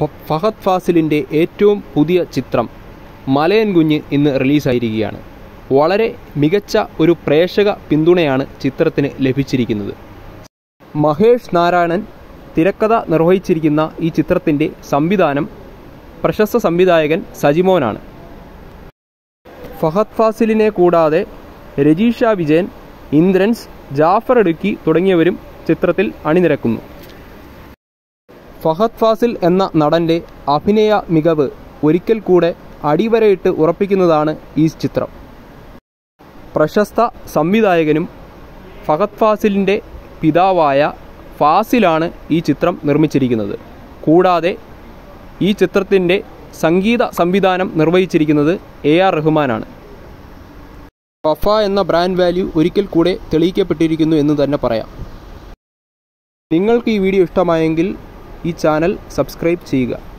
ഫ- ഫഹദ് ഫാസിലിൻ്റെ ഏറ്റവും പുതിയ ചിത്രം മലയൻ കുഞ്ഞ് ഇന്ന് റിലീസായിരിക്കുകയാണ് വളരെ മികച്ച ഒരു പ്രേക്ഷക പിന്തുണയാണ് ചിത്രത്തിന് ലഭിച്ചിരിക്കുന്നത് മഹേഷ് നാരായണൻ തിരക്കഥ നിർവഹിച്ചിരിക്കുന്ന ഈ ചിത്രത്തിൻ്റെ സംവിധാനം പ്രശസ്ത സംവിധായകൻ സജിമോനാണ് ഫഹദ് ഫാസിലിനെ കൂടാതെ രജീഷ വിജയൻ ഇന്ദ്രൻസ് ജാഫർ ഇടുക്കി തുടങ്ങിയവരും ചിത്രത്തിൽ അണിനിരക്കുന്നു ഫഹദ് ഫാസിൽ എന്ന നടൻ്റെ അഭിനയ മികവ് ഒരിക്കൽ കൂടെ അടിവരയിട്ട് ഉറപ്പിക്കുന്നതാണ് ഈ ചിത്രം പ്രശസ്ത സംവിധായകനും ഫഹദ് ഫാസിലിൻ്റെ പിതാവായ ഫാസിലാണ് ഈ ചിത്രം നിർമ്മിച്ചിരിക്കുന്നത് കൂടാതെ ഈ ചിത്രത്തിൻ്റെ സംഗീത സംവിധാനം നിർവഹിച്ചിരിക്കുന്നത് എ ആർ റഹ്മാനാണ് വഫ എന്ന ബ്രാൻഡ് വാല്യൂ ഒരിക്കൽ കൂടെ തെളിയിക്കപ്പെട്ടിരിക്കുന്നു എന്ന് തന്നെ പറയാം നിങ്ങൾക്ക് ഈ വീഡിയോ ഇഷ്ടമായെങ്കിൽ ഈ ചാനൽ സബ്സ്ക്രൈബ് ചെയ്യുക